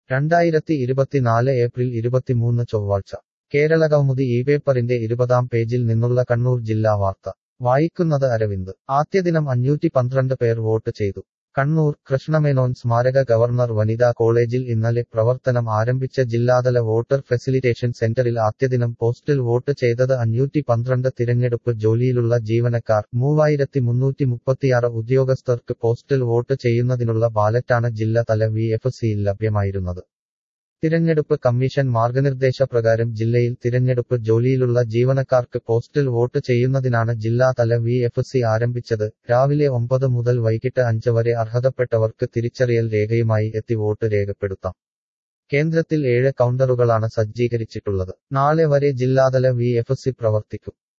രണ്ടായിരത്തി ഇരുപത്തിനാല് ഏപ്രിൽ ഇരുപത്തിമൂന്ന് ചൊവ്വാഴ്ച കേരള കൗമുദി ഈ പേപ്പറിന്റെ ഇരുപതാം പേജിൽ നിന്നുള്ള കണ്ണൂർ ജില്ലാ വാർത്ത വായിക്കുന്നത് അരവിന്ദ് ആദ്യദിനം അഞ്ഞൂറ്റി പന്ത്രണ്ട് പേർ വോട്ട് ചെയ്തു കണ്ണൂർ കൃഷ്ണമേനോൻ സ്മാരക ഗവർണർ വനിതാ കോളേജിൽ ഇന്നലെ പ്രവർത്തനം ആരംഭിച്ച ജില്ലാതല വോട്ടർ ഫെസിലിറ്റേഷൻ സെന്ററിൽ ആദ്യദിനം പോസ്റ്റൽ വോട്ട് ചെയ്തത് അഞ്ഞൂറ്റി പന്ത്രണ്ട് തിരഞ്ഞെടുപ്പ് ജോലിയിലുള്ള ജീവനക്കാർ മൂവായിരത്തി മുന്നൂറ്റി മുപ്പത്തിയാറ് ഉദ്യോഗസ്ഥർക്ക് പോസ്റ്റൽ വോട്ട് ചെയ്യുന്നതിനുള്ള ബാലറ്റാണ് ജില്ലാതല വി എഫ് സിയിൽ ലഭ്യമായിരുന്നത് തിരഞ്ഞെടുപ്പ് കമ്മീഷൻ മാർഗനിർദ്ദേശപ്രകാരം ജില്ലയിൽ തിരഞ്ഞെടുപ്പ് ജോലിയിലുള്ള ജീവനക്കാർക്ക് പോസ്റ്റൽ വോട്ട് ചെയ്യുന്നതിനാണ് ജില്ലാതല വി എഫ് സി ആരംഭിച്ചത് രാവിലെ ഒമ്പത് മുതൽ വൈകിട്ട് അഞ്ച് വരെ അർഹതപ്പെട്ടവർക്ക് തിരിച്ചറിയൽ രേഖയുമായി എത്തി വോട്ട് രേഖപ്പെടുത്താം കേന്ദ്രത്തിൽ ഏഴ് കൗണ്ടറുകളാണ് സജ്ജീകരിച്ചിട്ടുള്ളത് നാളെ വരെ ജില്ലാതല വി എഫ് സി പ്രവർത്തിക്കും